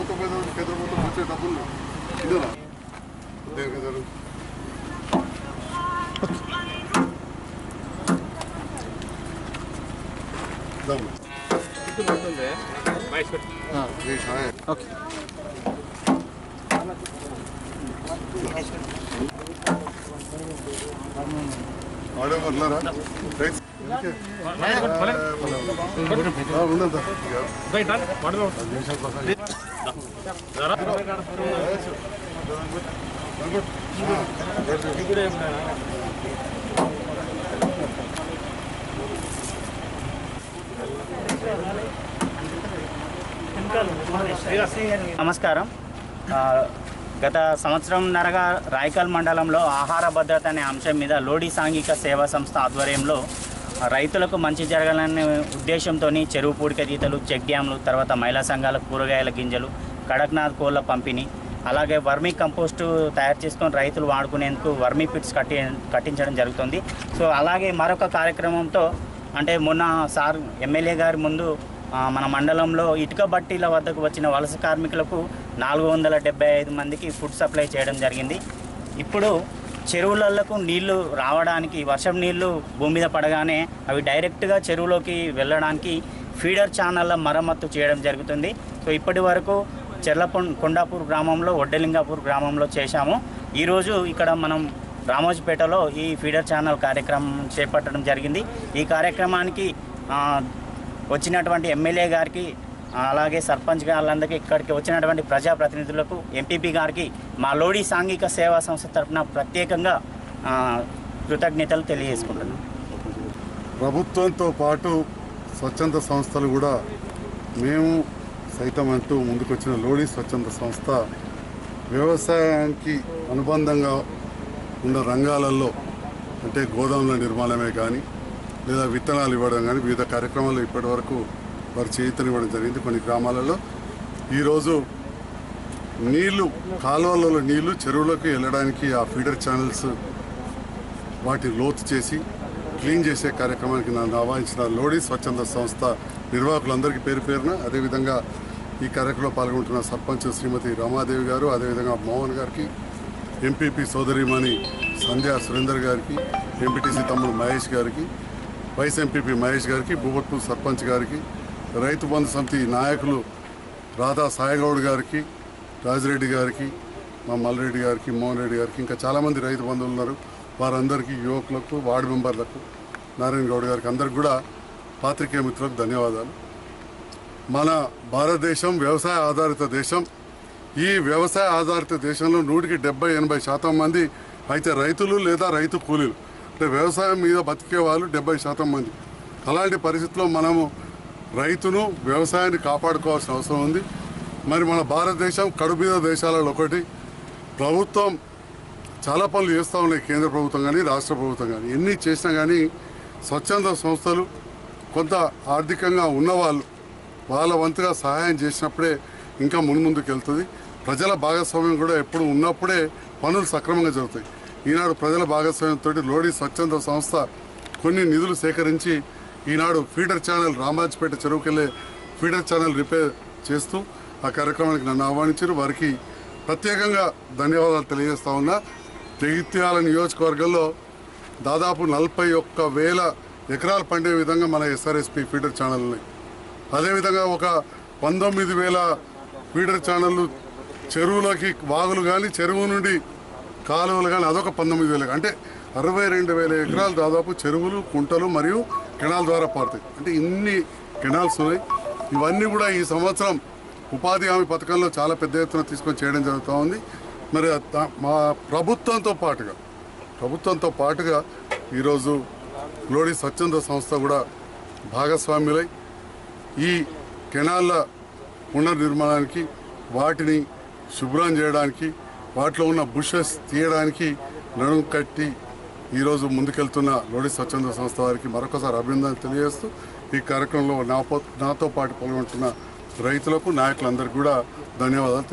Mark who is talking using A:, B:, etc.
A: ప్రభుత్వం మీద కేంద్ర ప్రభుత్వం వచ్చే డబ్బులు ఇదేనా దేనికి జరుగు దమ్ము ये छाया है।
B: ఓకే
A: ఆడే వదలరా రైట్ ఆ, ఉన్నదా
C: నమస్కారం ఆ, గత సంవత్సరంన్నరగా రాయకల్ మండలంలో ఆహార భద్రత అనే అంశం మీద లోడి సాంఘిక సేవా సంస్థ ఆధ్వర్యంలో ఆ, రైతులకు మంచి జరగాలనే ఉద్దేశంతో చెరువు పూడిక తీతలు చెక్ డ్యామ్లు తర్వాత మహిళా సంఘాల కూరగాయల గింజలు కడక్నాథ్ కోళ్ళ పంపిణీ అలాగే వర్మీ కంపోస్టు తయారు చేసుకొని రైతులు వాడుకునేందుకు వర్మీ పిట్స్ కట్టి కట్టించడం జరుగుతుంది సో అలాగే మరొక కార్యక్రమంతో అంటే మొన్న సార్ ఎమ్మెల్యే గారి ముందు ఆ, మన మండలంలో ఇటుక బట్టీల వద్దకు వచ్చిన వలస కార్మికులకు నాలుగు వందల డెబ్బై ఐదు మందికి ఫుడ్ సప్లై చేయడం జరిగింది ఇప్పుడు చెరువులకు నీళ్లు రావడానికి వర్షం నీళ్లు భూమి మీద పడగానే అవి డైరెక్ట్గా చెరువులోకి వెళ్ళడానికి ఫీడర్ ఛానళ్ళ మరమ్మత్తు చేయడం జరుగుతుంది సో ఇప్పటి వరకు చెర్లపొం కొండాపూర్ గ్రామంలో ఒడ్డలింగాపూర్ గ్రామంలో చేశాము ఈరోజు ఇక్కడ మనం రామోజీపేటలో ఈ ఫీడర్ ఛానల్ కార్యక్రమం చేపట్టడం జరిగింది ఈ కార్యక్రమానికి ఆ, వచ్చినటువంటి ఎమ్మెల్యే గారికి ఆ, అలాగే సర్పంచ్ గారులందరికీ ఇక్కడికి వచ్చినటువంటి ప్రజాప్రతినిధులకు ఎంపీపీ గారికి మా లోడి సాంఘిక సేవా సంస్థ తరఫున ప్రత్యేకంగా ఆ, కృతజ్ఞతలు తెలియజేసుకుంటున్నాను
A: ప్రభుత్వంతో పాటు స్వచ్ఛంద సంస్థలు కూడా మేము సైతం అంటూ ముందుకొచ్చిన లోడి స్వచ్ఛంద సంస్థ వ్యవసాయానికి అనుబంధంగా ఉన్న రంగాలలో అంటే గోదాముల నిర్మాణమే కానీ లేదా విత్తనాలు ఇవ్వడం కానీ వివిధ కార్యక్రమాలు ఇప్పటి వరకు వారు చేయుతనివ్వడం జరిగింది కొన్ని గ్రామాలలో ఈరోజు నీళ్లు కాలువలలో నీళ్లు చెరువులకు వెళ్ళడానికి ఆ ఫీడర్ ఛానల్స్ వాటి లోతు చేసి క్లీన్ చేసే కార్యక్రమానికి నన్ను ఆహ్వానించిన లోడి స్వచ్ఛంద సంస్థ నిర్వాహకులందరికీ పేరు పేరున అదేవిధంగా ఈ కార్యక్రమంలో పాల్గొంటున్న సర్పంచ్ శ్రీమతి రమాదేవి గారు అదేవిధంగా మోహన్ గారికి ఎంపీపీ సోదరిమణి సంధ్యా సురేందర్ గారికి ఎంపీటీసీ తమ్ముడు మహేష్ గారికి వైస్ ఎంపీపీ మహేష్ గారికి భూపత్పూర్ సర్పంచ్ గారికి రైతు బంధు సమితి నాయకులు రాధా సాయిగౌడ్ గారికి రాజిరెడ్డి గారికి మా మల్రెడ్డి గారికి మోహన్ రెడ్డి గారికి ఇంకా చాలామంది రైతు బంధువులు ఉన్నారు వారందరికీ యువకులకు వార్డు మెంబర్లకు నారాయణ గౌడ్ గారికి అందరికి కూడా పాత్రికేయ మిత్రులకు ధన్యవాదాలు మన భారతదేశం వ్యవసాయ ఆధారిత దేశం ఈ వ్యవసాయ ఆధారిత దేశంలో నూటికి డెబ్బై ఎనభై శాతం మంది అయితే రైతులు లేదా రైతు కూలీలు అంటే వ్యవసాయం మీద బతికే వాళ్ళు డెబ్బై శాతం మంది అలాంటి పరిస్థితుల్లో మనము రైతును వ్యవసాయాన్ని కాపాడుకోవాల్సిన అవసరం ఉంది మరి మన భారతదేశం కడుబీద దేశాలలో ఒకటి ప్రభుత్వం చాలా పనులు చేస్తూ ఉన్నాయి కేంద్ర ప్రభుత్వం కానీ రాష్ట్ర ప్రభుత్వం కానీ ఎన్ని చేసినా కానీ స్వచ్ఛంద సంస్థలు కొంత ఆర్థికంగా ఉన్నవాళ్ళు వాళ్ళ వంతుగా సహాయం చేసినప్పుడే ఇంకా మున్ముందుకు వెళ్తుంది ప్రజల భాగస్వామ్యం కూడా ఎప్పుడు ఉన్నప్పుడే పనులు సక్రమంగా జరుగుతాయి ఈనాడు ప్రజల భాగస్వామ్యంతో లోడి స్వచ్ఛంద సంస్థ కొన్ని నిధులు సేకరించి ఈనాడు ఫీడర్ ఛానల్ రామాజపేట చెరువుకెళ్ళే ఫీడర్ ఛానల్ రిపేర్ చేస్తూ ఆ కార్యక్రమానికి నన్ను ఆహ్వానించారు వారికి ప్రత్యేకంగా ధన్యవాదాలు తెలియజేస్తా ఉన్నా జగిత్యాల నియోజకవర్గంలో దాదాపు నలభై ఒక్క వేల ఎకరాలు పండే విధంగా మన ఎస్ఆర్ఎస్పి ఫీడర్ ఛానల్ ఉన్నాయి అదేవిధంగా ఒక పంతొమ్మిది వేల ఫీడర్ ఛానళ్ళు చెరువులోకి వాగులు కానీ చెరువు నుండి కాలువలు కానీ అదొక పంతొమ్మిది వేలు అంటే అరవై రెండు వేల ఎకరాలు దాదాపు చెరువులు కుంటలు మరియు కెనాల్ ద్వారా పారుతాయి అంటే ఇన్ని కెనాల్స్ ఉన్నాయి ఇవన్నీ కూడా ఈ సంవత్సరం ఉపాధి హామీ పథకంలో చాలా పెద్ద ఎత్తున తీసుకొని చేయడం జరుగుతూ ఉంది మరి దా- మా ప్రభుత్వంతో పాటుగా ప్రభుత్వంతో పాటుగా ఈరోజు గ్లోరీ స్వచ్ఛంద సంస్థ కూడా భాగస్వామ్యులై ఈ కెనాళ్ళ పునర్నిర్మాణానికి వాటిని శుభ్రం చేయడానికి వాటిలో ఉన్న బుషెస్ తీయడానికి నడుము కట్టి ఈరోజు ముందుకెళ్తున్న లోడి స్వచ్ఛంద సంస్థ వారికి మరొకసారి అభినందనలు తెలియజేస్తూ ఈ కార్యక్రమంలో నాతో నాతో పాటు పాల్గొంటున్న రైతులకు నాయకులందరికీ కూడా ధన్యవాదాలు